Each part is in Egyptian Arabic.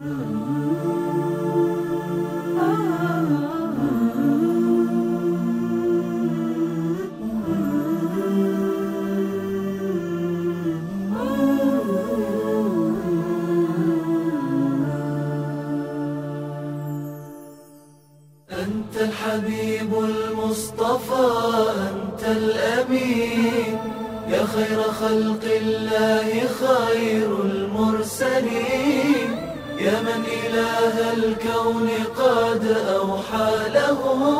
أنت الحبيب المصطفى أنت الأمين يا خير خلق الله خير المرسلين يا من إله الكون قد أوحى له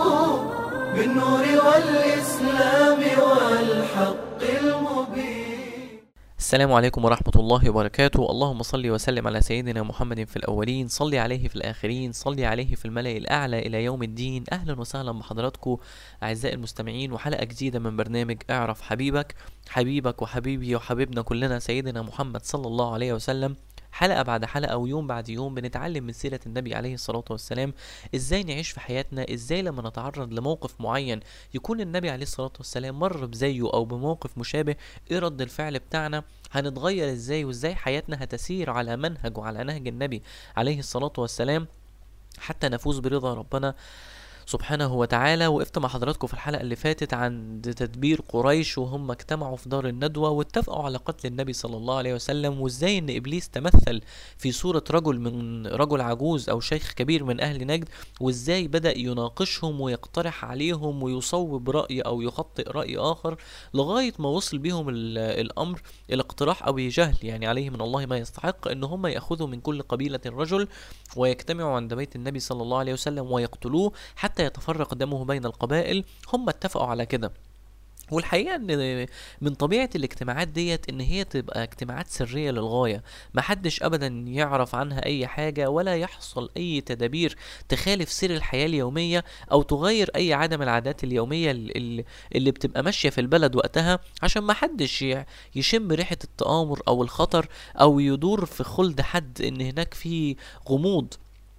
بالنور والإسلام والحق المبين السلام عليكم ورحمة الله وبركاته اللهم صل وسلم على سيدنا محمد في الأولين صل عليه في الآخرين صل عليه في الملأ الأعلى إلى يوم الدين أهلا وسهلا بحضراتكم أعزائي المستمعين وحلقة جديدة من برنامج اعرف حبيبك حبيبك وحبيبي وحبيبنا كلنا سيدنا محمد صلى الله عليه وسلم حلقة بعد حلقة ويوم بعد يوم بنتعلم من سيرة النبي عليه الصلاة والسلام ازاي نعيش في حياتنا ازاي لما نتعرض لموقف معين يكون النبي عليه الصلاة والسلام مر بزيه او بموقف مشابه ايه رد الفعل بتاعنا هنتغير ازاي وازاي حياتنا هتسير على منهج وعلى نهج النبي عليه الصلاة والسلام حتى نفوز برضا ربنا سبحانه وتعالى وقفت مع حضراتكم في الحلقة اللي فاتت عند تدبير قريش وهم اجتمعوا في دار الندوة واتفقوا على قتل النبي صلى الله عليه وسلم وازاي ان ابليس تمثل في صورة رجل من رجل عجوز او شيخ كبير من اهل نجد وازاي بدأ يناقشهم ويقترح عليهم ويصوب رأي او يخطئ رأي اخر لغاية ما وصل بيهم ال- الامر الاقتراح ابي جهل يعني عليه من الله ما يستحق ان هم ياخذوا من كل قبيلة رجل ويجتمعوا عند بيت النبي صلى الله عليه وسلم ويقتلوه حتى يتفرق دمه بين القبائل هم اتفقوا على كده والحقيقه ان من طبيعه الاجتماعات ديت ان هي تبقى اجتماعات سريه للغايه محدش ابدا يعرف عنها اي حاجه ولا يحصل اي تدابير تخالف سير الحياه اليوميه او تغير اي عاده من العادات اليوميه اللي, اللي بتبقى ماشيه في البلد وقتها عشان محدش ي- يشم ريحه التآمر او الخطر او يدور في خلد حد ان هناك في غموض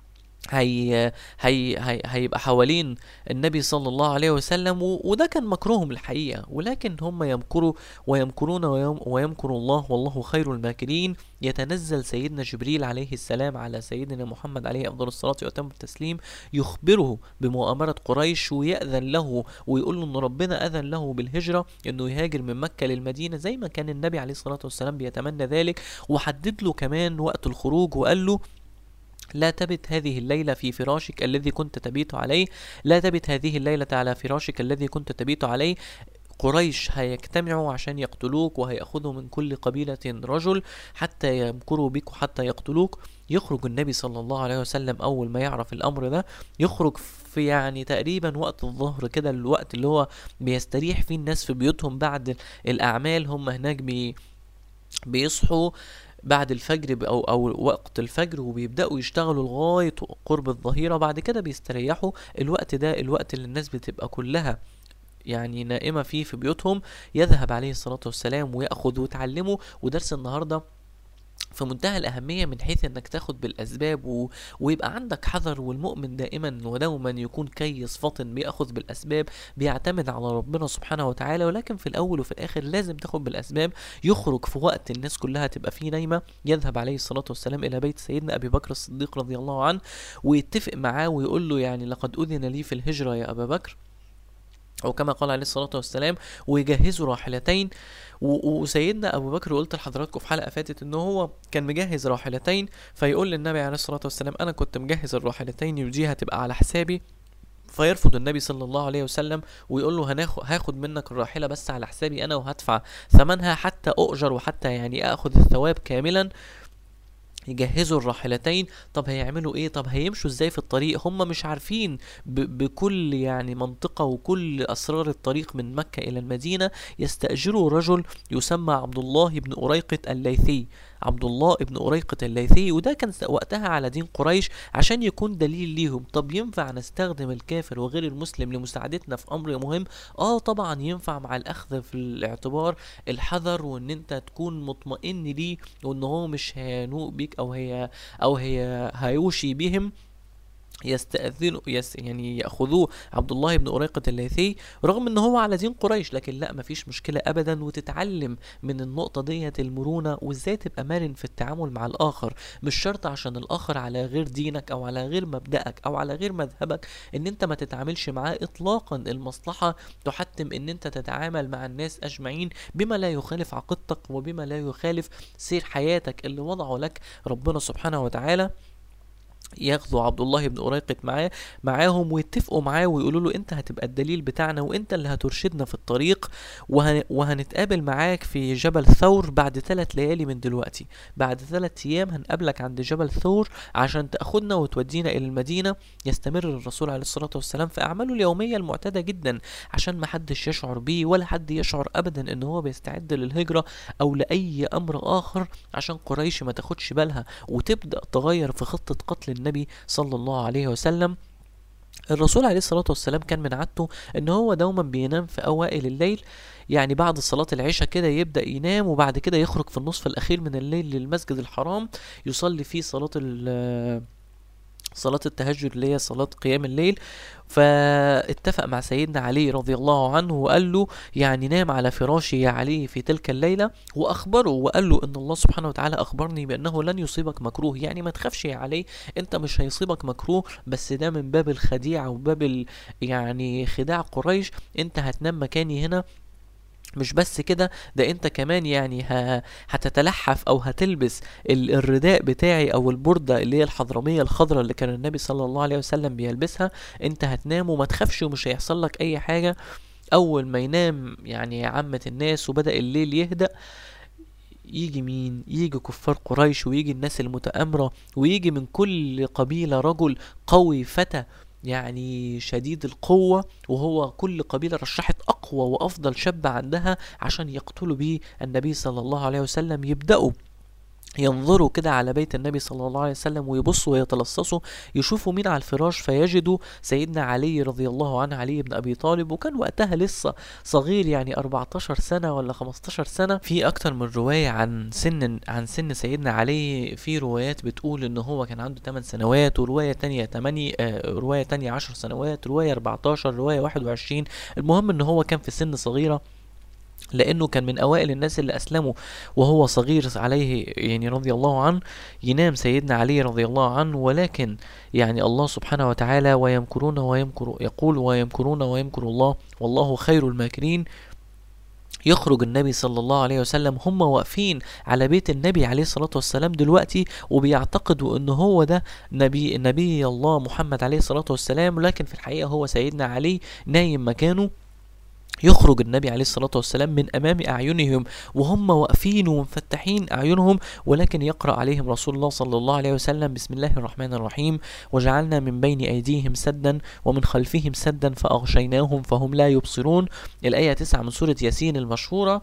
هي هي هي هيبقى حوالين النبي صلى الله عليه وسلم و- وده كان مكرهم الحقيقة ولكن هم يمكروا ويمكرون ويم ويمكر الله والله خير الماكرين يتنزل سيدنا جبريل عليه السلام على سيدنا محمد عليه أفضل الصلاة وأتم التسليم يخبره بمؤامرة قريش ويأذن له ويقول له إن ربنا أذن له بالهجرة إنه يهاجر من مكة للمدينة زي ما كان النبي عليه الصلاة والسلام بيتمنى ذلك وحدد له كمان وقت الخروج وقال له لا تبت هذه الليلة في فراشك الذي كنت تبيت عليه لا تبت هذه الليلة على فراشك الذي كنت تبيت عليه قريش هيجتمعوا عشان يقتلوك وهيأخذوا من كل قبيلة رجل حتى يمكروا بك وحتى يقتلوك يخرج النبي صلى الله عليه وسلم أول ما يعرف الأمر ده يخرج في يعني تقريبا وقت الظهر كده الوقت اللي هو بيستريح فيه الناس في بيوتهم بعد الأعمال هم هناك بي بيصحوا بعد الفجر ب- او او وقت الفجر وبيبداوا يشتغلوا لغايه قرب الظهيره بعد كده بيستريحوا الوقت ده الوقت اللي الناس بتبقى كلها يعني نائمه فيه في بيوتهم يذهب عليه الصلاه والسلام وياخذ وتعلمه ودرس النهارده في منتهى الأهمية من حيث إنك تاخد بالأسباب و... ويبقى عندك حذر والمؤمن دائما ودوما يكون كيس فطن بياخذ بالأسباب بيعتمد على ربنا سبحانه وتعالى ولكن في الأول وفي الآخر لازم تاخد بالأسباب يخرج في وقت الناس كلها تبقى فيه نايمة يذهب عليه الصلاة والسلام إلى بيت سيدنا أبي بكر الصديق رضي الله عنه ويتفق معاه ويقول له يعني لقد أذن لي في الهجرة يا أبا بكر أو كما قال عليه الصلاة والسلام ويجهزوا راحلتين و- وسيدنا أبو بكر قلت لحضراتكم في حلقة فاتت إن هو كان مجهز راحلتين فيقول للنبي عليه الصلاة والسلام أنا كنت مجهز الراحلتين ودي هتبقى على حسابي فيرفض النبي صلى الله عليه وسلم ويقول له هناخد هاخد منك الراحله بس على حسابي انا وهدفع ثمنها حتى اؤجر وحتى يعني اخذ الثواب كاملا يجهزوا الراحلتين طب هيعملوا ايه طب هيمشوا ازاي في الطريق هم مش عارفين ب- بكل يعني منطقة وكل اسرار الطريق من مكة الى المدينة يستأجروا رجل يسمى عبد الله بن أريقة الليثي عبد الله بن أريقة الليثي وده كان س- وقتها على دين قريش عشان يكون دليل ليهم طب ينفع نستخدم الكافر وغير المسلم لمساعدتنا في امر مهم اه طبعا ينفع مع الاخذ في الاعتبار الحذر وان انت تكون مطمئن ليه وان هو مش هينوء بيك او هي او هي هيوشي بهم يستأذنوا يس يعني يأخذوه عبد الله بن أريقة الليثي رغم ان هو على دين قريش لكن لا مفيش مشكلة ابدا وتتعلم من النقطة ديت المرونة وازاي تبقى مرن في التعامل مع الاخر مش شرط عشان الاخر على غير دينك او على غير مبدأك او على غير مذهبك ان انت ما تتعاملش معاه اطلاقا المصلحة تحتم ان انت تتعامل مع الناس اجمعين بما لا يخالف عقيدتك وبما لا يخالف سير حياتك اللي وضعه لك ربنا سبحانه وتعالى ياخدوا عبد الله بن أريقط معاه معاهم ويتفقوا معاه ويقولوا له انت هتبقى الدليل بتاعنا وانت اللي هترشدنا في الطريق وهن وهنتقابل معاك في جبل ثور بعد ثلاث ليالي من دلوقتي بعد ثلاث ايام هنقابلك عند جبل ثور عشان تاخدنا وتودينا الى المدينه يستمر الرسول عليه الصلاه والسلام في اعماله اليوميه المعتاده جدا عشان ما حدش يشعر بيه ولا حد يشعر ابدا ان هو بيستعد للهجره او لاي امر اخر عشان قريش ما تاخدش بالها وتبدا تغير في خطه قتل النبي صلى الله عليه وسلم الرسول عليه الصلاة والسلام كان من عادته ان هو دوما بينام في اوائل الليل يعني بعد صلاة العشاء كده يبدأ ينام وبعد كده يخرج في النصف الاخير من الليل للمسجد الحرام يصلي فيه صلاة ال صلاة التهجد اللي هي صلاة قيام الليل فاتفق مع سيدنا علي رضي الله عنه وقال له يعني نام على فراشي يا علي في تلك الليلة وأخبره وقال له إن الله سبحانه وتعالى أخبرني بأنه لن يصيبك مكروه يعني ما تخافش يا علي أنت مش هيصيبك مكروه بس ده من باب الخديعة وباب ال- يعني خداع قريش أنت هتنام مكاني هنا مش بس كده ده انت كمان يعني ه... هتتلحف او هتلبس ال... الرداء بتاعي او البردة اللي هي الحضرمية الخضراء اللي كان النبي صلى الله عليه وسلم بيلبسها انت هتنام وما تخافش ومش هيحصل لك اي حاجة اول ما ينام يعني عامة الناس وبدأ الليل يهدأ يجي مين يجي كفار قريش ويجي الناس المتآمرة ويجي من كل قبيلة رجل قوي فتى يعني شديد القوة وهو كل قبيلة رشحت أقوى وأفضل شاب عندها عشان يقتلوا بيه النبي صلى الله عليه وسلم يبدأوا ينظروا كده على بيت النبي صلى الله عليه وسلم ويبصوا ويتلصصوا يشوفوا مين على الفراش فيجدوا سيدنا علي رضي الله عنه علي بن ابي طالب وكان وقتها لسه صغير يعني 14 سنه ولا 15 سنه في اكتر من روايه عن سن عن سن سيدنا علي في روايات بتقول ان هو كان عنده 8 سنوات وروايه تانية 8 آه روايه تانية 10 سنوات روايه 14 روايه 21 المهم ان هو كان في سن صغيره لانه كان من اوائل الناس اللي اسلموا وهو صغير عليه يعني رضي الله عنه ينام سيدنا علي رضي الله عنه ولكن يعني الله سبحانه وتعالى ويمكرون ويمكر يقول ويمكرون ويمكر الله والله خير الماكرين يخرج النبي صلى الله عليه وسلم هم واقفين على بيت النبي عليه الصلاة والسلام دلوقتي وبيعتقدوا ان هو ده نبي نبي الله محمد عليه الصلاة والسلام لكن في الحقيقة هو سيدنا علي نايم مكانه يخرج النبي عليه الصلاة والسلام من أمام أعينهم وهم واقفين ومفتحين أعينهم ولكن يقرأ عليهم رسول الله صلى الله عليه وسلم بسم الله الرحمن الرحيم وجعلنا من بين أيديهم سدا ومن خلفهم سدا فأغشيناهم فهم لا يبصرون الآية 9 من سورة ياسين المشهورة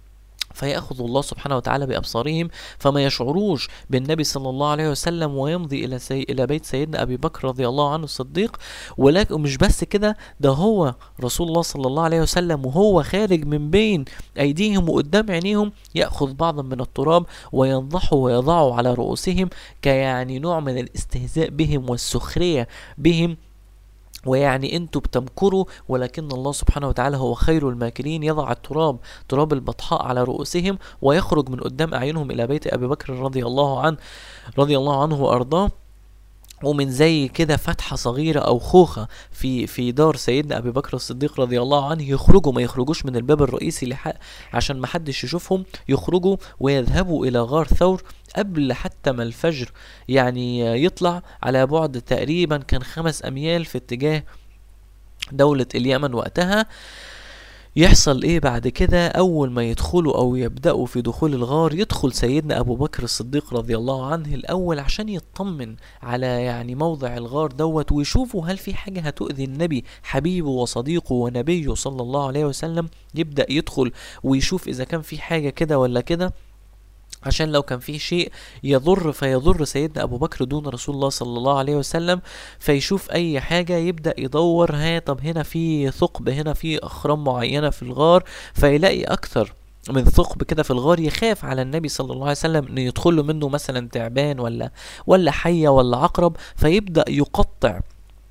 فيأخذ الله سبحانه وتعالى بأبصارهم فما يشعروش بالنبي صلى الله عليه وسلم ويمضي إلى سي... إلى بيت سيدنا أبي بكر رضي الله عنه الصديق ولكن مش بس كده ده هو رسول الله صلى الله عليه وسلم وهو خارج من بين أيديهم وقدام عينيهم يأخذ بعضا من التراب وينضحه ويضعه على رؤوسهم كيعني نوع من الاستهزاء بهم والسخرية بهم ويعني انتوا بتمكروا ولكن الله سبحانه وتعالى هو خير الماكرين يضع التراب تراب البطحاء على رؤوسهم ويخرج من قدام اعينهم الى بيت ابي بكر رضي الله عنه رضي الله عنه وارضاه ومن زي كده فتحة صغيرة أو خوخة في في دار سيدنا أبي بكر الصديق رضي الله عنه يخرجوا ما يخرجوش من الباب الرئيسي لحق عشان ما حدش يشوفهم يخرجوا ويذهبوا إلى غار ثور قبل حتى ما الفجر يعني يطلع على بعد تقريبا كان خمس أميال في اتجاه دولة اليمن وقتها يحصل ايه بعد كده اول ما يدخلوا او يبداوا في دخول الغار يدخل سيدنا ابو بكر الصديق رضي الله عنه الاول عشان يطمن على يعني موضع الغار دوت ويشوفوا هل في حاجه هتؤذي النبي حبيبه وصديقه ونبيه صلى الله عليه وسلم يبدا يدخل ويشوف اذا كان في حاجه كده ولا كده عشان لو كان في شيء يضر فيضر سيدنا ابو بكر دون رسول الله صلى الله عليه وسلم فيشوف اي حاجه يبدا يدور ها طب هنا في ثقب هنا في اخرام معينه في الغار فيلاقي اكثر من ثقب كده في الغار يخاف على النبي صلى الله عليه وسلم انه يدخل له منه مثلا تعبان ولا ولا حيه ولا عقرب فيبدا يقطع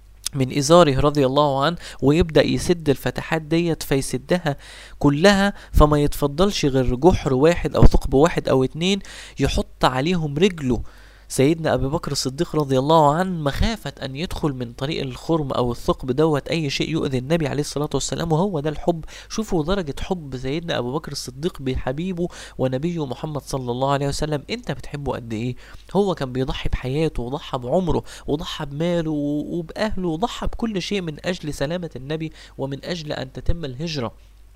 من إزاره رضي الله عنه ويبدأ يسد الفتحات ديت فيسدها كلها فما يتفضلش غير جحر واحد أو ثقب واحد أو اتنين يحط عليهم رجله سيدنا أبي بكر الصديق رضي الله عنه مخافة أن يدخل من طريق الخرم أو الثقب دوت أي شيء يؤذي النبي عليه الصلاة والسلام وهو ده الحب شوفوا درجة حب سيدنا أبو بكر الصديق بحبيبه ونبيه محمد صلى الله عليه وسلم أنت بتحبه قد إيه هو كان بيضحي بحياته وضحى بعمره وضحى بماله وبأهله وضحى بكل شيء من أجل سلامة النبي ومن أجل أن تتم الهجرة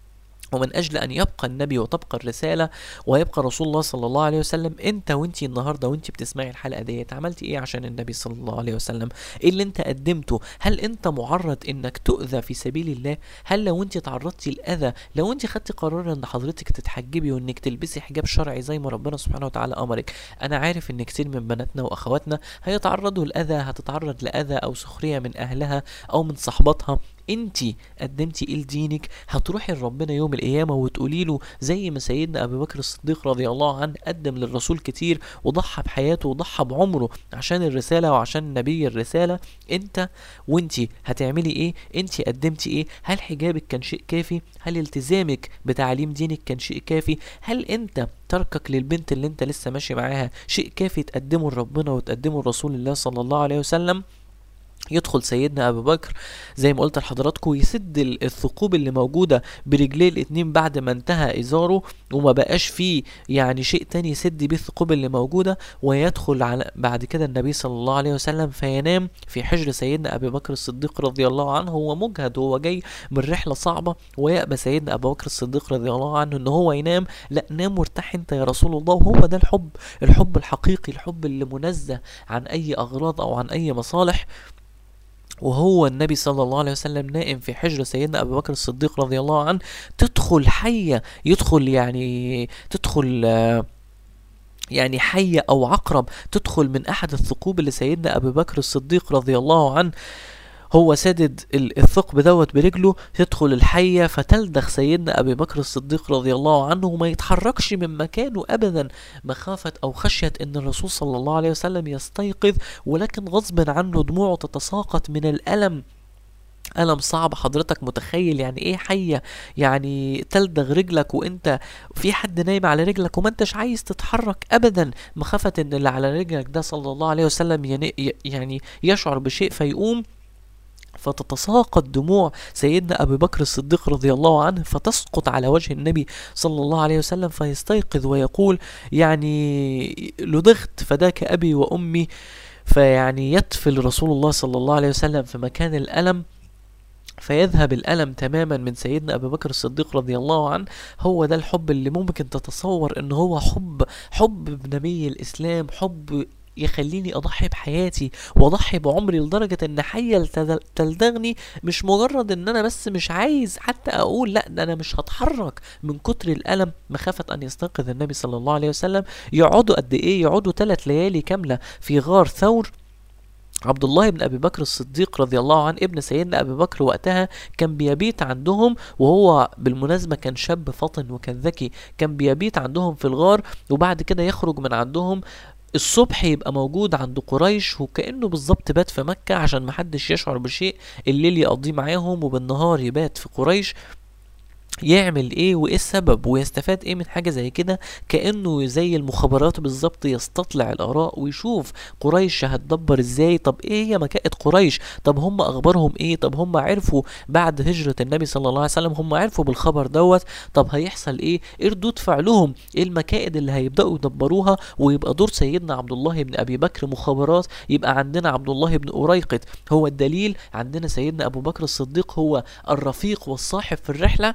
ومن اجل ان يبقى النبي وتبقى الرساله ويبقى رسول الله صلى الله عليه وسلم انت وانتي النهارده وانتي بتسمعي الحلقه ديت عملتي ايه عشان النبي صلى الله عليه وسلم ايه اللي انت قدمته هل انت معرض انك تؤذى في سبيل الله هل لو انت تعرضتي لاذى لو انت خدتي قرار ان حضرتك تتحجبي وانك تلبسي حجاب شرعي زي ما ربنا سبحانه وتعالى امرك انا عارف ان كتير من بناتنا واخواتنا هيتعرضوا لاذى هتتعرض لاذى او سخريه من اهلها او من صحباتها انت قدمتي ايه لدينك هتروحي لربنا يوم القيامه وتقولي له زي ما سيدنا ابي بكر الصديق رضي الله عنه قدم للرسول كتير وضحى بحياته وضحى بعمره عشان الرساله وعشان نبي الرساله انت وانت هتعملي ايه انت قدمتي ايه هل حجابك كان شيء كافي هل التزامك بتعليم دينك كان شيء كافي هل انت تركك للبنت اللي انت لسه ماشي معاها شيء كافي تقدمه لربنا وتقدمه لرسول الله صلى الله عليه وسلم يدخل سيدنا ابو بكر زي ما قلت لحضراتكم يسد الثقوب اللي موجوده برجليه الاتنين بعد ما انتهى ازاره وما بقاش فيه يعني شيء تاني يسد بيه الثقوب اللي موجوده ويدخل على بعد كده النبي صلى الله عليه وسلم فينام في حجر سيدنا ابي بكر الصديق رضي الله عنه هو مجهد وهو جاي من رحله صعبه ويأبى سيدنا ابو بكر الصديق رضي الله عنه ان هو ينام لا نام وارتاح انت يا رسول الله وهو ده الحب الحب الحقيقي الحب اللي منزه عن اي اغراض او عن اي مصالح وهو النبي صلى الله عليه وسلم نائم في حجر سيدنا ابو بكر الصديق رضي الله عنه تدخل حيه يدخل يعني تدخل يعني حية أو عقرب تدخل من أحد الثقوب اللي سيدنا أبو بكر الصديق رضي الله عنه هو سادد الثقب دوت برجله تدخل الحية فتلدغ سيدنا أبي بكر الصديق رضي الله عنه وما يتحركش من مكانه أبدا مخافة أو خشية أن الرسول صلى الله عليه وسلم يستيقظ ولكن غصبا عنه دموعه تتساقط من الألم ألم صعب حضرتك متخيل يعني ايه حية يعني تلدغ رجلك وانت في حد نايم على رجلك وما انتش عايز تتحرك ابدا مخافة ان اللي على رجلك ده صلى الله عليه وسلم يعني يشعر بشيء فيقوم فتتساقط دموع سيدنا أبي بكر الصديق رضي الله عنه فتسقط على وجه النبي صلى الله عليه وسلم فيستيقظ ويقول يعني لدغت فداك أبي وأمي فيعني يتفل رسول الله صلى الله عليه وسلم في مكان الألم فيذهب الألم تماما من سيدنا أبي بكر الصديق رضي الله عنه هو ده الحب اللي ممكن تتصور ان هو حب حب بنبي الإسلام حب يخليني اضحي بحياتي واضحي بعمري لدرجه ان حيه تلدغني مش مجرد ان انا بس مش عايز حتى اقول لا ده انا مش هتحرك من كتر الالم مخافه ان يستيقظ النبي صلى الله عليه وسلم يقعدوا قد ايه يقعدوا ثلاث ليالي كامله في غار ثور عبد الله بن ابي بكر الصديق رضي الله عنه ابن سيدنا ابي بكر وقتها كان بيبيت عندهم وهو بالمناسبه كان شاب فطن وكان ذكي كان بيبيت عندهم في الغار وبعد كده يخرج من عندهم الصبح يبقى موجود عند قريش وكأنه بالظبط بات في مكة عشان محدش يشعر بشيء الليل يقضيه معاهم وبالنهار يبات في قريش يعمل ايه وايه السبب ويستفاد ايه من حاجة زي كده كأنه زي المخابرات بالظبط يستطلع الآراء ويشوف قريش هتدبر ازاي طب ايه هي مكائد قريش طب هم اخبارهم ايه طب هم عرفوا بعد هجرة النبي صلى الله عليه وسلم هم عرفوا بالخبر دوت طب هيحصل ايه ايه ردود فعلهم ايه المكائد اللي هيبدأوا يدبروها ويبقى دور سيدنا عبد الله بن ابي بكر مخابرات يبقى عندنا عبد الله بن أريقط هو الدليل عندنا سيدنا ابو بكر الصديق هو الرفيق والصاحب في الرحلة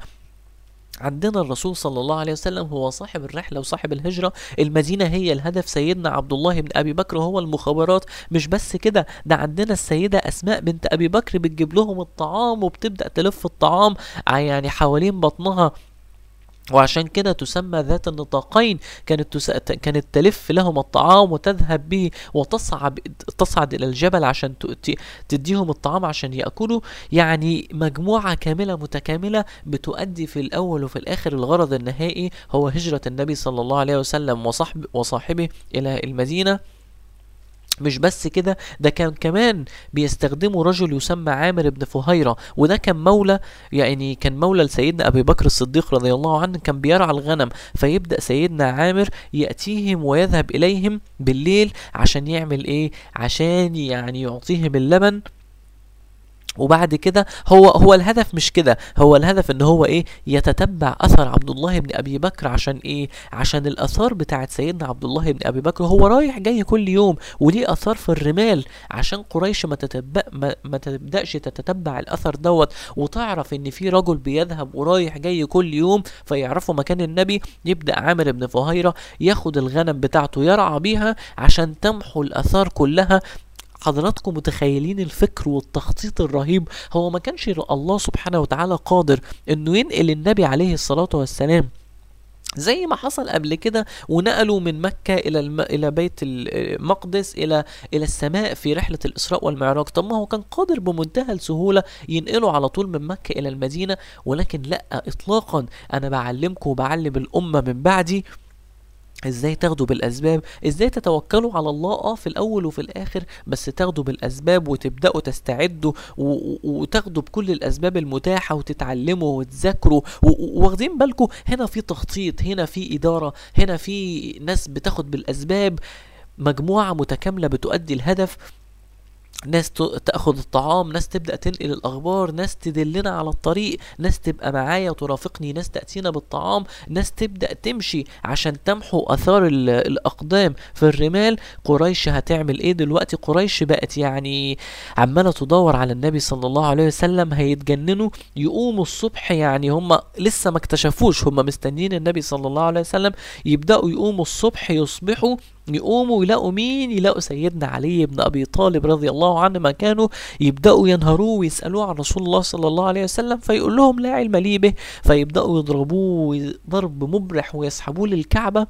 عندنا الرسول صلى الله عليه وسلم هو صاحب الرحلة وصاحب الهجرة المدينة هي الهدف سيدنا عبد الله بن أبي بكر هو المخابرات مش بس كده ده عندنا السيدة أسماء بنت أبي بكر بتجيب لهم الطعام وبتبدأ تلف الطعام يعني حوالين بطنها وعشان كده تسمى ذات النطاقين كانت تس... كانت تلف لهم الطعام وتذهب به وتصعد تصعد الى الجبل عشان ت... ت- تديهم الطعام عشان ياكلوا يعني مجموعه كامله متكامله بتؤدي في الاول وفي الاخر الغرض النهائي هو هجره النبي صلى الله عليه وسلم وصحب وصاحبه الى المدينه مش بس كده ده كان كمان بيستخدموا رجل يسمى عامر بن فهيرة وده كان مولى يعني كان مولى لسيدنا أبي بكر الصديق رضي الله عنه كان بيرعى الغنم فيبدأ سيدنا عامر يأتيهم ويذهب إليهم بالليل عشان يعمل إيه عشان يعني يعطيهم اللبن وبعد كده هو هو الهدف مش كده هو الهدف ان هو ايه يتتبع اثر عبد الله بن ابي بكر عشان ايه عشان الاثار بتاعت سيدنا عبد الله بن ابي بكر هو رايح جاي كل يوم وليه اثار في الرمال عشان قريش ما تتبع ما, ما تبداش تتتبع الاثر دوت وتعرف ان في رجل بيذهب ورايح جاي كل يوم فيعرفوا مكان النبي يبدا عامر بن فهيره ياخد الغنم بتاعته يرعى بيها عشان تمحو الاثار كلها حضراتكم متخيلين الفكر والتخطيط الرهيب هو ما كانش الله سبحانه وتعالى قادر انه ينقل النبي عليه الصلاة والسلام زي ما حصل قبل كده ونقلوا من مكة إلى الم... إلى بيت المقدس إلى إلى السماء في رحلة الإسراء والمعراج طب ما هو كان قادر بمنتهى السهولة ينقلوا على طول من مكة إلى المدينة ولكن لا إطلاقا أنا بعلمكم وبعلم الأمة من بعدي ازاي تاخدوا بالاسباب ازاي تتوكلوا على الله اه في الاول وفي الاخر بس تاخدوا بالاسباب وتبداوا تستعدوا و- و- وتاخدوا بكل الاسباب المتاحه وتتعلموا وتذاكروا و- و- واخدين بالكم هنا في تخطيط هنا في اداره هنا في ناس بتاخد بالاسباب مجموعه متكامله بتؤدي الهدف ناس ت- تاخد الطعام ناس تبدا تنقل الاخبار ناس تدلنا على الطريق ناس تبقى معايا وترافقني ناس تاتينا بالطعام ناس تبدا تمشي عشان تمحو اثار ال- الاقدام في الرمال قريش هتعمل ايه دلوقتي قريش بقت يعني عماله تدور على النبي صلى الله عليه وسلم هيتجننوا يقوموا الصبح يعني هم لسه ما اكتشفوش هم مستنيين النبي صلى الله عليه وسلم يبداوا يقوموا الصبح يصبحوا يقوموا يلاقوا مين يلاقوا سيدنا علي بن ابي طالب رضي الله عنه مكانه يبداوا ينهروه ويسالوه عن رسول الله صلى الله عليه وسلم فيقول لهم لا علم لي به فيبداوا يضربوه ضرب مبرح ويسحبوه للكعبه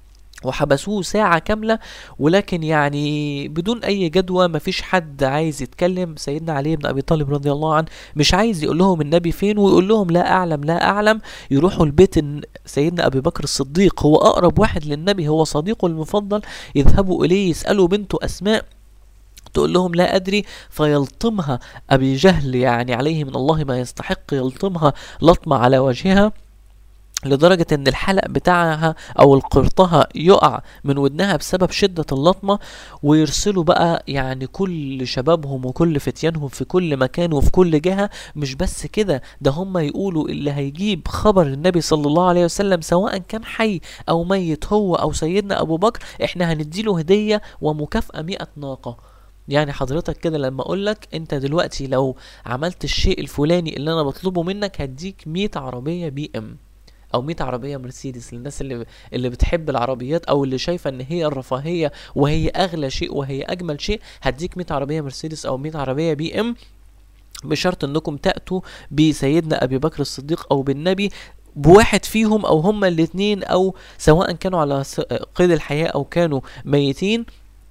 وحبسوه ساعة كاملة ولكن يعني بدون أي جدوى مفيش حد عايز يتكلم سيدنا علي بن أبي طالب رضي الله عنه مش عايز يقول لهم النبي فين ويقول لهم لا أعلم لا أعلم يروحوا البيت إن سيدنا أبي بكر الصديق هو أقرب واحد للنبي هو صديقه المفضل يذهبوا إليه يسألوا بنته أسماء تقول لهم لا أدري فيلطمها أبي جهل يعني عليه من الله ما يستحق يلطمها لطمة على وجهها لدرجة ان الحلق بتاعها او القرطها يقع من ودنها بسبب شدة اللطمة ويرسلوا بقى يعني كل شبابهم وكل فتيانهم في كل مكان وفي كل جهة مش بس كده ده هم يقولوا اللي هيجيب خبر النبي صلى الله عليه وسلم سواء كان حي او ميت هو او سيدنا ابو بكر احنا هنديله هدية ومكافأة مئة ناقة يعني حضرتك كده لما اقول لك انت دلوقتي لو عملت الشيء الفلاني اللي انا بطلبه منك هديك 100 عربية بي ام او 100 عربيه مرسيدس للناس اللي اللي بتحب العربيات او اللي شايفه ان هي الرفاهيه وهي اغلى شيء وهي اجمل شيء هديك 100 عربيه مرسيدس او 100 عربيه بي ام بشرط انكم تاتوا بسيدنا ابي بكر الصديق او بالنبي بواحد فيهم او هما الاثنين او سواء كانوا على س- قيد الحياه او كانوا ميتين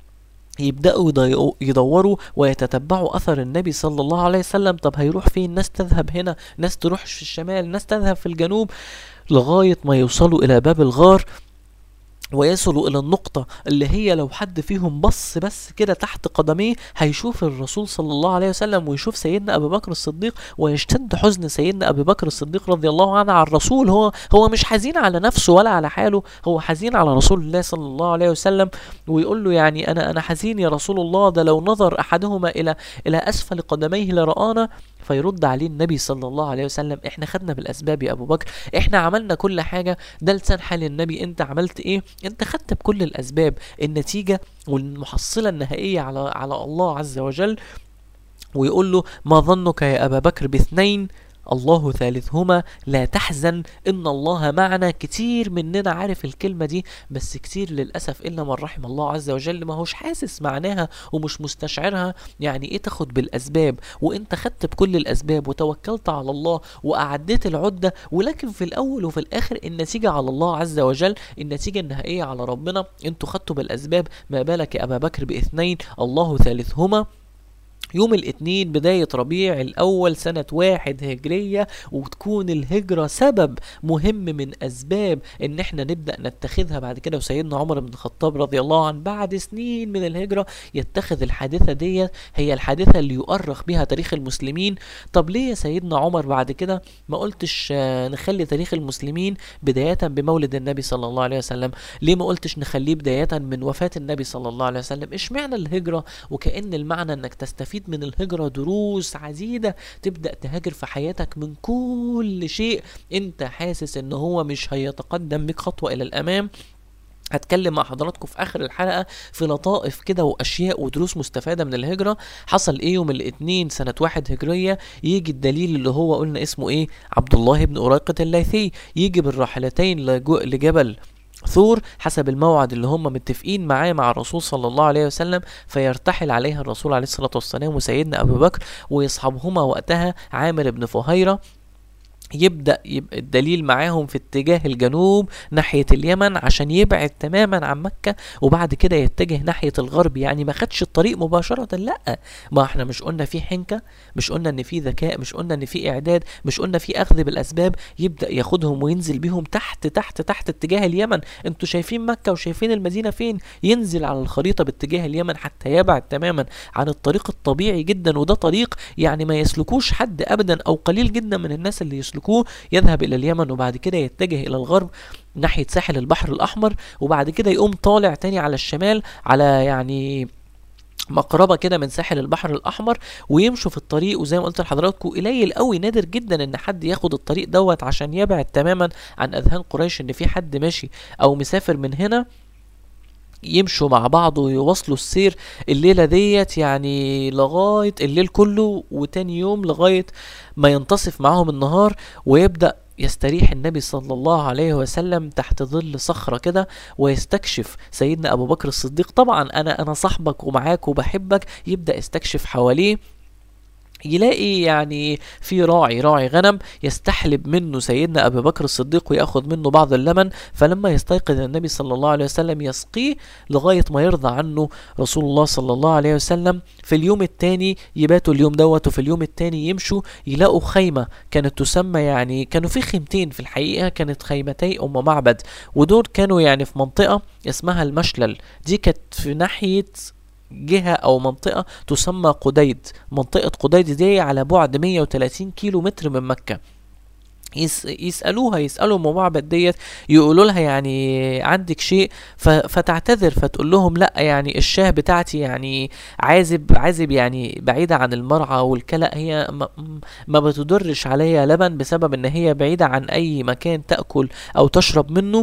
يبداوا يضيقوا- يدوروا ويتتبعوا اثر النبي صلى الله عليه وسلم طب هيروح فين ناس تذهب هنا ناس تروح في الشمال ناس تذهب في الجنوب لغايه ما يوصلوا الى باب الغار ويصلوا الى النقطة اللي هي لو حد فيهم بص بس كده تحت قدميه هيشوف الرسول صلى الله عليه وسلم ويشوف سيدنا ابي بكر الصديق ويشتد حزن سيدنا ابي بكر الصديق رضي الله عنه على الرسول هو هو مش حزين على نفسه ولا على حاله هو حزين على رسول الله صلى الله عليه وسلم ويقول له يعني انا انا حزين يا رسول الله ده لو نظر احدهما الى الى اسفل قدميه لرآنا فيرد عليه النبي صلى الله عليه وسلم احنا خدنا بالاسباب يا ابو بكر احنا عملنا كل حاجه ده لسان حال النبي انت عملت ايه انت خدت بكل الاسباب النتيجه والمحصله النهائيه على على الله عز وجل ويقول له ما ظنك يا ابا بكر باثنين الله ثالثهما لا تحزن ان الله معنا كتير مننا عارف الكلمه دي بس كتير للاسف الا من رحم الله عز وجل ما هوش حاسس معناها ومش مستشعرها يعني ايه تاخد بالاسباب وانت خدت بكل الاسباب وتوكلت على الله واعديت العده ولكن في الاول وفي الاخر النتيجه على الله عز وجل النتيجه النهائيه على ربنا انتوا خدتوا بالاسباب ما بالك يا ابا بكر باثنين الله ثالثهما يوم الاثنين بداية ربيع الأول سنة واحد هجرية وتكون الهجرة سبب مهم من أسباب إن إحنا نبدأ نتخذها بعد كده وسيدنا عمر بن الخطاب رضي الله عنه بعد سنين من الهجرة يتخذ الحادثة دي هي الحادثة اللي يؤرخ بها تاريخ المسلمين طب ليه يا سيدنا عمر بعد كده ما قلتش آه، نخلي تاريخ المسلمين بداية بمولد النبي صلى الله عليه وسلم ليه ما قلتش نخليه بداية من وفاة النبي صلى الله عليه وسلم اشمعنى الهجرة وكأن المعنى انك تستفيد من الهجرة دروس عديدة تبدأ تهاجر في حياتك من كل شيء انت حاسس ان هو مش هيتقدم بك خطوة الى الامام هتكلم مع حضراتكم في اخر الحلقه في لطائف كده واشياء ودروس مستفاده من الهجره حصل ايه يوم الاثنين سنه واحد هجريه يجي الدليل اللي هو قلنا اسمه ايه عبد الله بن أريقة الليثي يجي بالراحلتين لجو- لجبل ثور حسب الموعد اللي هم متفقين معاه مع الرسول صلى الله عليه وسلم فيرتحل عليها الرسول عليه الصلاة والسلام وسيدنا أبو بكر ويصحبهما وقتها عامر بن فهيرة يبدأ يبقى الدليل معاهم في اتجاه الجنوب ناحية اليمن عشان يبعد تماما عن مكة وبعد كده يتجه ناحية الغرب يعني ما خدش الطريق مباشرة لا ما احنا مش قلنا في حنكة مش قلنا ان في ذكاء مش قلنا ان في اعداد مش قلنا في اخذ بالاسباب يبدأ ياخدهم وينزل بيهم تحت تحت تحت اتجاه اليمن انتوا شايفين مكة وشايفين المدينة فين ينزل على الخريطة باتجاه اليمن حتى يبعد تماما عن الطريق الطبيعي جدا وده طريق يعني ما يسلكوش حد ابدا او قليل جدا من الناس اللي يسلكوه يذهب الى اليمن وبعد كده يتجه الى الغرب ناحية ساحل البحر الاحمر وبعد كده يقوم طالع تاني على الشمال على يعني مقربه كده من ساحل البحر الاحمر ويمشوا في الطريق وزي ما قلت لحضراتكم قليل قوي نادر جدا ان حد ياخد الطريق دوت عشان يبعد تماما عن اذهان قريش ان في حد ماشي او مسافر من هنا يمشوا مع بعض ويواصلوا السير الليلة ديت يعني لغاية الليل كله وتاني يوم لغاية ما ينتصف معاهم النهار ويبدأ يستريح النبي صلى الله عليه وسلم تحت ظل صخرة كده ويستكشف سيدنا أبو بكر الصديق طبعا أنا أنا صاحبك ومعاك وبحبك يبدأ يستكشف حواليه يلاقي يعني في راعي راعي غنم يستحلب منه سيدنا ابي بكر الصديق وياخذ منه بعض اللبن فلما يستيقظ النبي صلى الله عليه وسلم يسقيه لغايه ما يرضى عنه رسول الله صلى الله عليه وسلم في اليوم الثاني يباتوا اليوم دوت وفي اليوم الثاني يمشوا يلاقوا خيمه كانت تسمى يعني كانوا في خيمتين في الحقيقه كانت خيمتي ام معبد ودول كانوا يعني في منطقه اسمها المشلل دي كانت في ناحيه جهة أو منطقة تسمى قديد منطقة قديد دي على بعد 130 كيلو متر من مكة يس يسألوها يسألوا أم معبد ديت يقولوا لها يعني عندك شيء ف- فتعتذر فتقول لهم لا يعني الشاه بتاعتي يعني عازب عازب يعني بعيدة عن المرعى والكلأ هي ما, ما بتضرش عليا لبن بسبب ان هي بعيدة عن اي مكان تأكل او تشرب منه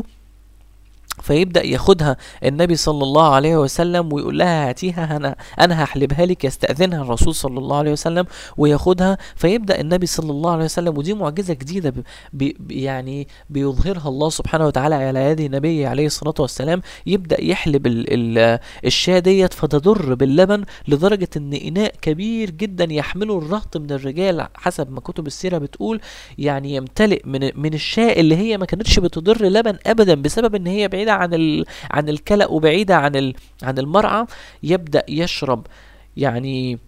فيبدأ ياخدها النبي صلى الله عليه وسلم ويقول لها هاتيها انا انا هحلبها لك يستأذنها الرسول صلى الله عليه وسلم وياخدها فيبدأ النبي صلى الله عليه وسلم ودي معجزة جديدة ب ب يعني بيظهرها الله سبحانه وتعالى على يد النبي عليه الصلاة والسلام يبدأ يحلب ال ال الشاة ديت فتضر باللبن لدرجة ان اناء كبير جدا يحمله الرهط من الرجال حسب ما كتب السيرة بتقول يعني يمتلئ من من الشاة اللي هي ما كانتش بتضر لبن ابدا بسبب ان هي بعيدة عن ال عن الكلأ وبعيدة عن ال عن المرعى يبدأ يشرب يعني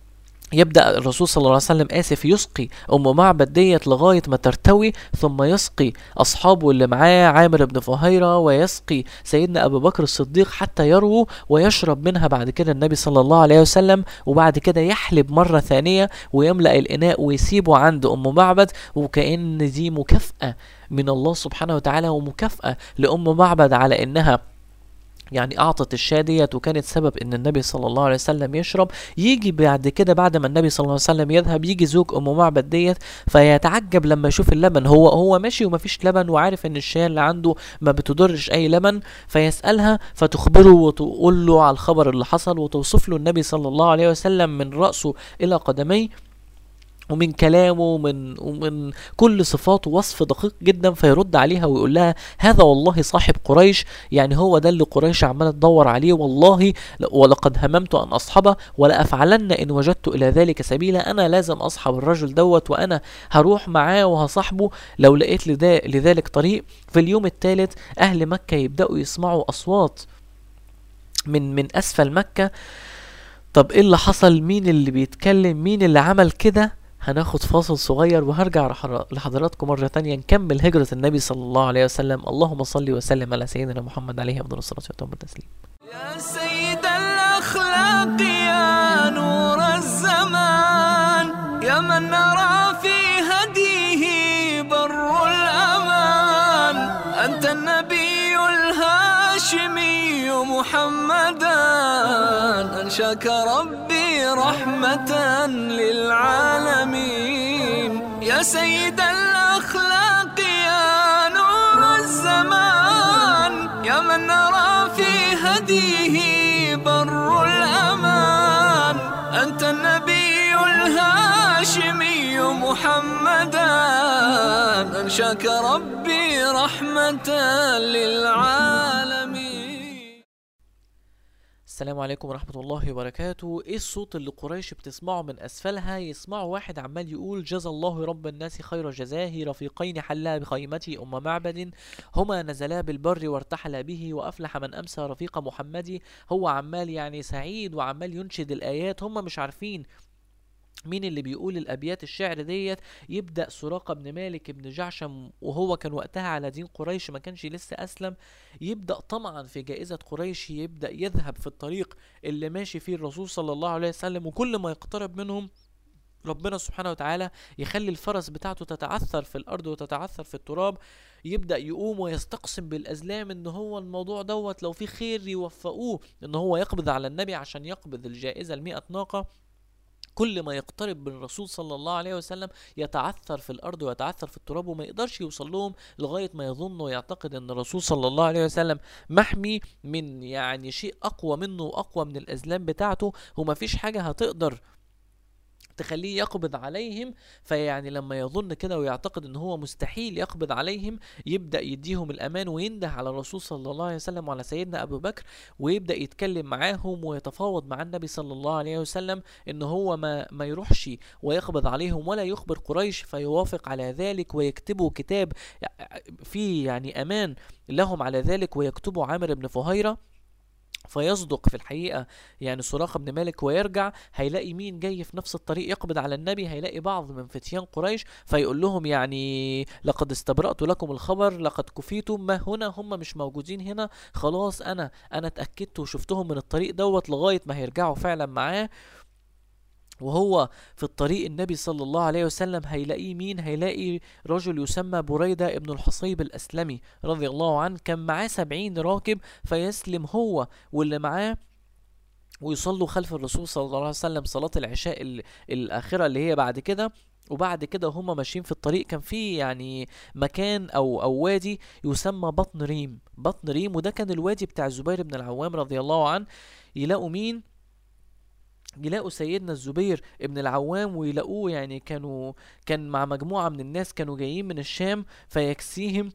يبدأ الرسول صلى الله عليه وسلم آسف يسقي أم معبد ديت لغاية ما ترتوي ثم يسقي أصحابه اللي معاه عامر بن فهيرة ويسقي سيدنا أبو بكر الصديق حتى يرووا ويشرب منها بعد كده النبي صلى الله عليه وسلم وبعد كده يحلب مرة ثانية ويملأ الإناء ويسيبه عند أم معبد وكأن دي مكافأة من الله سبحانه وتعالى ومكافأة لأم معبد على إنها يعني اعطت الشاة ديت وكانت سبب ان النبي صلى الله عليه وسلم يشرب يجي بعد كده بعد ما النبي صلى الله عليه وسلم يذهب يجي زوج ام معبد ديت فيتعجب لما يشوف اللبن هو هو ماشي ومفيش لبن وعارف ان الشاة اللي عنده ما بتضرش اي لبن فيسالها فتخبره وتقول له على الخبر اللي حصل وتوصف له النبي صلى الله عليه وسلم من راسه الى قدميه ومن كلامه ومن ومن كل صفاته وصف دقيق جدا فيرد عليها ويقول لها هذا والله صاحب قريش يعني هو ده اللي قريش عماله تدور عليه والله ل- ولقد هممت ان اصحبه ولافعلن ان وجدت الى ذلك سبيلا انا لازم اصحب الرجل دوت وانا هروح معاه وهصاحبه لو لقيت لذا- لذلك طريق في اليوم الثالث اهل مكه يبداوا يسمعوا اصوات من من اسفل مكه طب ايه اللي حصل مين اللي بيتكلم مين اللي عمل كده هناخد فاصل صغير وهرجع لحر- لحضراتكم مرة تانية نكمل هجرة النبي صلى الله عليه وسلم اللهم صل وسلم على سيدنا محمد عليه أفضل الصلاة والسلام والتسليم يا سيد الأخلاق يا نور الزمان يا من نرى في هديه بر الأمان أنت النبي الهاشمي محمدا أنشاك ربي رحمة للعالمين يا سيد الأخلاق يا نور الزمان يا من نرى في هديه بر الأمان أنت النبي الهاشمي محمدا أنشاك ربي رحمة للعالمين السلام عليكم ورحمة الله وبركاته ايه الصوت اللي قريش بتسمعه من اسفلها يسمعوا واحد عمال يقول جزى الله رب الناس خير جزاه رفيقين حلا بخيمته ام معبد هما نزلا بالبر وارتحلا به وافلح من امسى رفيق محمد هو عمال يعني سعيد وعمال ينشد الايات هما مش عارفين مين اللي بيقول الابيات الشعر ديت يبدا سراقه بن مالك بن جعشم وهو كان وقتها على دين قريش ما كانش لسه اسلم يبدا طمعا في جائزه قريش يبدا يذهب في الطريق اللي ماشي فيه الرسول صلى الله عليه وسلم وكل ما يقترب منهم ربنا سبحانه وتعالى يخلي الفرس بتاعته تتعثر في الارض وتتعثر في التراب يبدا يقوم ويستقسم بالازلام ان هو الموضوع دوت لو في خير يوفقوه ان هو يقبض على النبي عشان يقبض الجائزه المئة ناقه كل ما يقترب من الرسول صلى الله عليه وسلم يتعثر في الارض ويتعثر في التراب وما يقدرش يوصل لهم لغايه ما يظن ويعتقد ان الرسول صلى الله عليه وسلم محمي من يعني شيء اقوى منه واقوى من الازلام بتاعته وما فيش حاجه هتقدر تخليه يقبض عليهم فيعني لما يظن كده ويعتقد ان هو مستحيل يقبض عليهم يبدا يديهم الامان وينده على الرسول صلى الله عليه وسلم وعلى سيدنا ابو بكر ويبدا يتكلم معاهم ويتفاوض مع النبي صلى الله عليه وسلم ان هو ما ما يروحش ويقبض عليهم ولا يخبر قريش فيوافق على ذلك ويكتبوا كتاب فيه يعني امان لهم على ذلك ويكتبوا عامر بن فهيره فيصدق في الحقيقة يعني سراقة بن مالك ويرجع هيلاقي مين جاي في نفس الطريق يقبض على النبي هيلاقي بعض من فتيان قريش فيقول لهم يعني لقد استبرأت لكم الخبر لقد كفيتم ما هنا هم مش موجودين هنا خلاص أنا أنا اتأكدت وشفتهم من الطريق دوت لغاية ما هيرجعوا فعلا معاه وهو في الطريق النبي صلى الله عليه وسلم هيلاقيه مين هيلاقي رجل يسمى بريدة ابن الحصيب الأسلمي رضي الله عنه كان معاه سبعين راكب فيسلم هو واللي معاه ويصلوا خلف الرسول صلى الله عليه وسلم صلاة العشاء ال- الآخرة اللي هي بعد كده وبعد كده هما ماشيين في الطريق كان في يعني مكان او او وادي يسمى بطن ريم بطن ريم وده كان الوادي بتاع الزبير بن العوام رضي الله عنه يلاقوا مين يلاقوا سيدنا الزبير ابن العوام ويلاقوه يعني كانوا كان مع مجموعة من الناس كانوا جايين من الشام فيكسيهم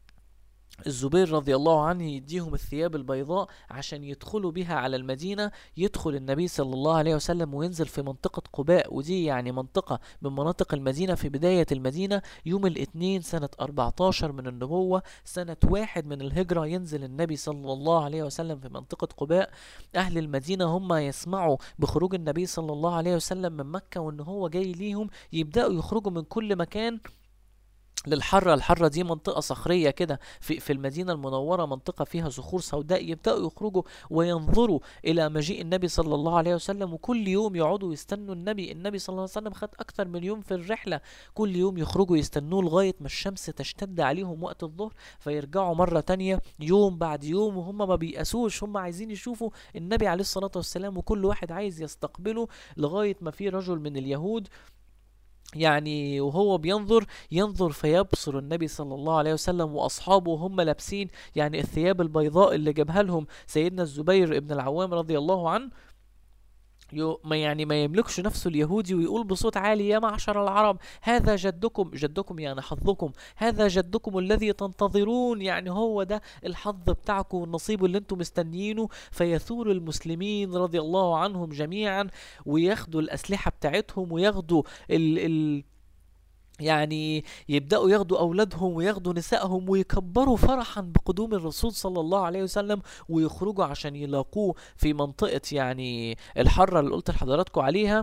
الزبير رضي الله عنه يديهم الثياب البيضاء عشان يدخلوا بها على المدينة يدخل النبي صلى الله عليه وسلم وينزل في منطقة قباء ودي يعني منطقة من مناطق المدينة في بداية المدينة يوم الاثنين سنة 14 من النبوة سنة واحد من الهجرة ينزل النبي صلى الله عليه وسلم في منطقة قباء أهل المدينة هم يسمعوا بخروج النبي صلى الله عليه وسلم من مكة وإن هو جاي ليهم يبدأوا يخرجوا من كل مكان للحرة الحرة دي منطقة صخرية كده في, في المدينة المنورة منطقة فيها صخور سوداء يبدأوا يخرجوا وينظروا إلى مجيء النبي صلى الله عليه وسلم وكل يوم يقعدوا يستنوا النبي النبي صلى الله عليه وسلم خد أكتر من يوم في الرحلة كل يوم يخرجوا يستنوه لغاية ما الشمس تشتد عليهم وقت الظهر فيرجعوا مرة تانية يوم بعد يوم وهم ما بيأسوش هم عايزين يشوفوا النبي عليه الصلاة والسلام وكل واحد عايز يستقبله لغاية ما في رجل من اليهود يعني وهو بينظر ينظر فيبصر النبي صلى الله عليه وسلم واصحابه وهم لابسين يعني الثياب البيضاء اللي جابها لهم سيدنا الزبير ابن العوام رضي الله عنه يو ما يعني ما يملكش نفسه اليهودي ويقول بصوت عالي يا معشر العرب هذا جدكم جدكم يعني حظكم هذا جدكم الذي تنتظرون يعني هو ده الحظ بتاعكم والنصيب اللي انتم مستنيينه فيثور المسلمين رضي الله عنهم جميعا وياخدوا الأسلحة بتاعتهم وياخدوا ال ال يعني يبدأوا ياخدوا أولادهم وياخدوا نسائهم ويكبروا فرحا بقدوم الرسول صلى الله عليه وسلم ويخرجوا عشان يلاقوه في منطقة يعني الحرة اللي قلت لحضراتكم عليها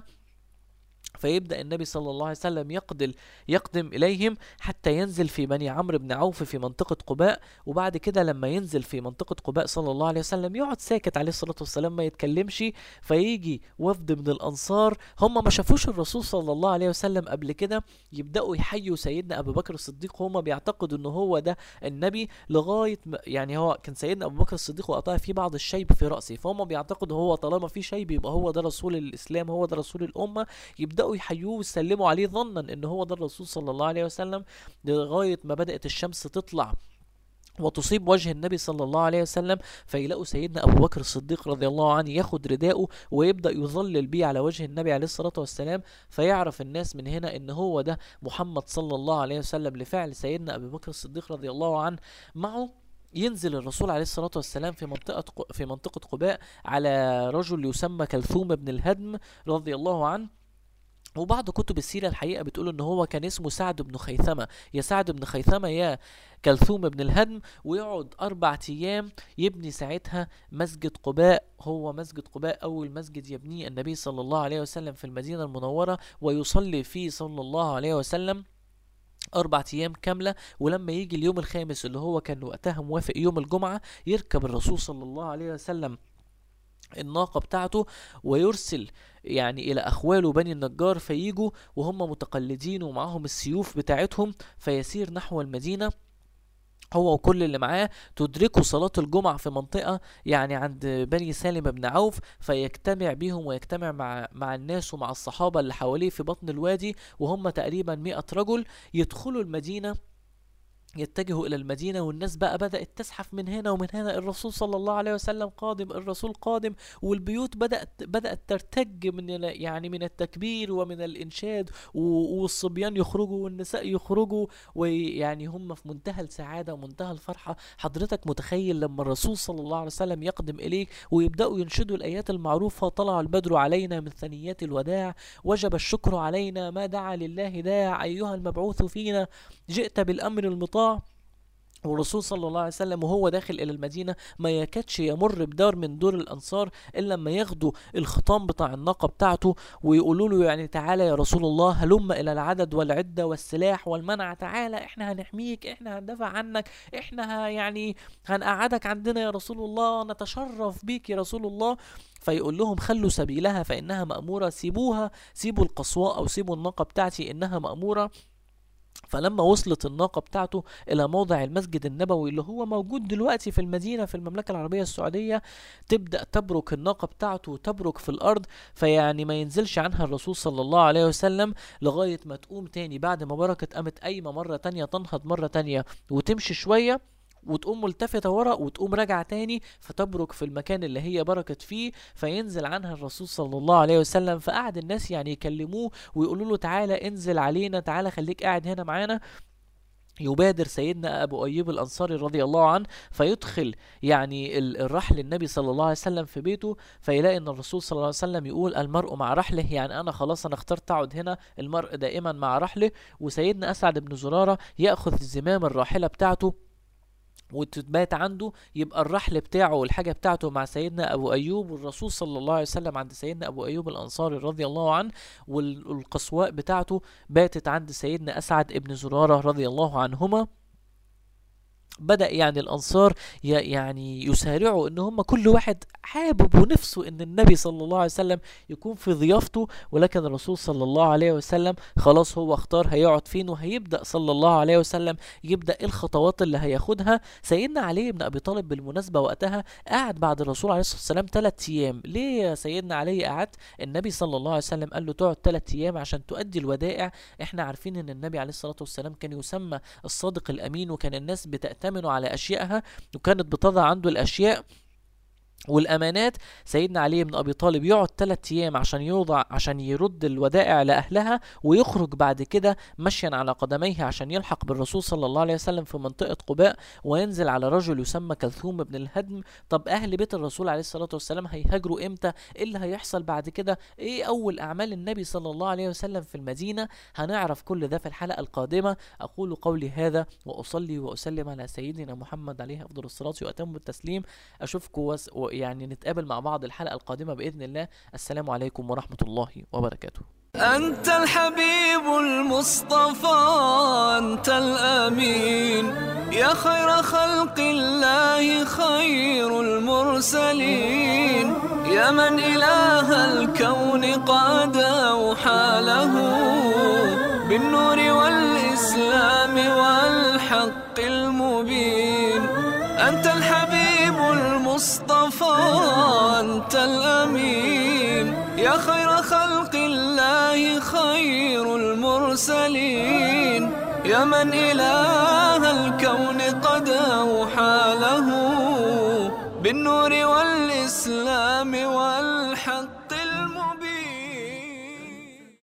فيبدأ النبي صلى الله عليه وسلم يقدم يقدم إليهم حتى ينزل في بني عمرو بن عوف في منطقة قباء وبعد كده لما ينزل في منطقة قباء صلى الله عليه وسلم يقعد ساكت عليه الصلاة والسلام ما يتكلمش فيجي وفد من الأنصار هم ما شافوش الرسول صلى الله عليه وسلم قبل كده يبدأوا يحيوا سيدنا أبو بكر الصديق وهم بيعتقدوا إن هو ده النبي لغاية ما يعني هو كان سيدنا أبو بكر الصديق وقتها في بعض الشيب في رأسه فهم بيعتقدوا هو طالما في شيب يبقى هو ده رسول الإسلام هو ده رسول الأمة يبدأوا يحيوه ويسلموا عليه ظنا ان هو ده الرسول صلى الله عليه وسلم لغايه ما بدات الشمس تطلع وتصيب وجه النبي صلى الله عليه وسلم فيلاقوا سيدنا ابو بكر الصديق رضي الله عنه ياخد رداءه ويبدا يظلل بيه على وجه النبي عليه الصلاه والسلام فيعرف الناس من هنا ان هو ده محمد صلى الله عليه وسلم لفعل سيدنا ابو بكر الصديق رضي الله عنه معه ينزل الرسول عليه الصلاة والسلام في منطقة في منطقة قباء على رجل يسمى كلثوم بن الهدم رضي الله عنه وبعض كتب السيرة الحقيقة بتقول ان هو كان اسمه سعد بن خيثمة يا سعد بن خيثمة يا كلثوم بن الهدم ويقعد أربع أيام يبني ساعتها مسجد قباء هو مسجد قباء أول مسجد يبنيه النبي صلى الله عليه وسلم في المدينة المنورة ويصلي فيه صلى الله عليه وسلم أربع أيام كاملة ولما يجي اليوم الخامس اللي هو كان وقتها موافق يوم الجمعة يركب الرسول صلى الله عليه وسلم الناقة بتاعته ويرسل يعني إلى أخواله بني النجار فييجوا وهم متقلدين ومعاهم السيوف بتاعتهم فيسير نحو المدينة هو وكل اللي معاه تدركوا صلاة الجمعة في منطقة يعني عند بني سالم بن عوف فيجتمع بيهم ويجتمع مع مع الناس ومع الصحابة اللي حواليه في بطن الوادي وهم تقريبا مئة رجل يدخلوا المدينة يتجهوا إلى المدينة والناس بقى بدأت تزحف من هنا ومن هنا الرسول صلى الله عليه وسلم قادم الرسول قادم والبيوت بدأت بدأت ترتج من ال- يعني من التكبير ومن الإنشاد و- والصبيان يخرجوا والنساء يخرجوا ويعني هم في منتهى السعادة ومنتهى الفرحة حضرتك متخيل لما الرسول صلى الله عليه وسلم يقدم إليك ويبدأوا ينشدوا الآيات المعروفة طلع البدر علينا من ثنيات الوداع وجب الشكر علينا ما دعا لله داع أيها المبعوث فينا جئت بالأمر المطاع والرسول صلى الله عليه وسلم وهو داخل الى المدينه ما يكادش يمر بدار من دور الانصار الا لما ياخدوا الخطام بتاع الناقه بتاعته ويقولوا له يعني تعالى يا رسول الله هلم الى العدد والعده والسلاح والمنع تعالى احنا هنحميك احنا هندافع عنك احنا ه- يعني هنقعدك عندنا يا رسول الله نتشرف بيك يا رسول الله فيقول لهم خلوا سبيلها فانها ماموره سيبوها سيبوا القصواء او سيبوا الناقه بتاعتي انها ماموره فلما وصلت الناقة بتاعته إلى موضع المسجد النبوي اللي هو موجود دلوقتي في المدينة في المملكة العربية السعودية تبدأ تبرك الناقة بتاعته تبرك في الأرض فيعني ما ينزلش عنها الرسول صلى الله عليه وسلم لغاية ما تقوم تاني بعد ما بركت قامت قايمة مرة تانية تنهض مرة تانية وتمشي شوية وتقوم ملتفتة ورا وتقوم راجعة تاني فتبرك في المكان اللي هي بركت فيه فينزل عنها الرسول صلى الله عليه وسلم فقعد الناس يعني يكلموه ويقولوا له تعالى انزل علينا تعالى خليك قاعد هنا معانا يبادر سيدنا ابو ايوب الانصاري رضي الله عنه فيدخل يعني ال- الرحل النبي صلى الله عليه وسلم في بيته فيلاقي ان الرسول صلى الله عليه وسلم يقول المرء مع رحله يعني انا خلاص انا اخترت اقعد هنا المرء دائما مع رحله وسيدنا اسعد بن زراره ياخذ زمام الراحله بتاعته وتبات عنده يبقى الرحل بتاعه والحاجة بتاعته مع سيدنا أبو أيوب والرسول صلى الله عليه وسلم عند سيدنا أبو أيوب الأنصاري رضي الله عنه وال- والقصواء بتاعته باتت عند سيدنا أسعد ابن زرارة رضي الله عنهما بدأ يعني الأنصار ي- يعني يسارعوا إن هم كل واحد حابب ونفسه إن النبي صلى الله عليه وسلم يكون في ضيافته ولكن الرسول صلى الله عليه وسلم خلاص هو اختار هيقعد فين وهيبدأ صلى الله عليه وسلم يبدأ إيه الخطوات اللي هياخدها سيدنا علي بن أبي طالب بالمناسبة وقتها قعد بعد الرسول عليه الصلاة والسلام ثلاث أيام ليه يا سيدنا علي قعدت النبي صلى الله عليه وسلم قال له تقعد ثلاث أيام عشان تؤدي الودائع احنا عارفين ان النبي عليه الصلاة والسلام كان يسمى الصادق الأمين وكان الناس بتأتمن على أشيائها وكانت بتضع عنده الأشياء والامانات سيدنا علي بن ابي طالب يقعد ثلاث ايام عشان يوضع عشان يرد الودائع لاهلها ويخرج بعد كده مشيا على قدميه عشان يلحق بالرسول صلى الله عليه وسلم في منطقه قباء وينزل على رجل يسمى كلثوم بن الهدم طب اهل بيت الرسول عليه الصلاه والسلام هيهاجروا امتى ايه اللي هيحصل بعد كده ايه اول اعمال النبي صلى الله عليه وسلم في المدينه هنعرف كل ده في الحلقه القادمه اقول قولي هذا واصلي واسلم على سيدنا محمد عليه افضل الصلاه واتم التسليم اشوفكم وس... يعني نتقابل مع بعض الحلقه القادمه باذن الله السلام عليكم ورحمه الله وبركاته أنت الحبيب المصطفى أنت الأمين يا خير خلق الله خير المرسلين يا من إله الكون قد أوحى له بالنور والإسلام والحق المبين أنت الحبيب المصطفى أنت الأمين يا خير خلق الله خير المرسلين يا من إله الكون قد أوحى له بالنور والإسلام والحق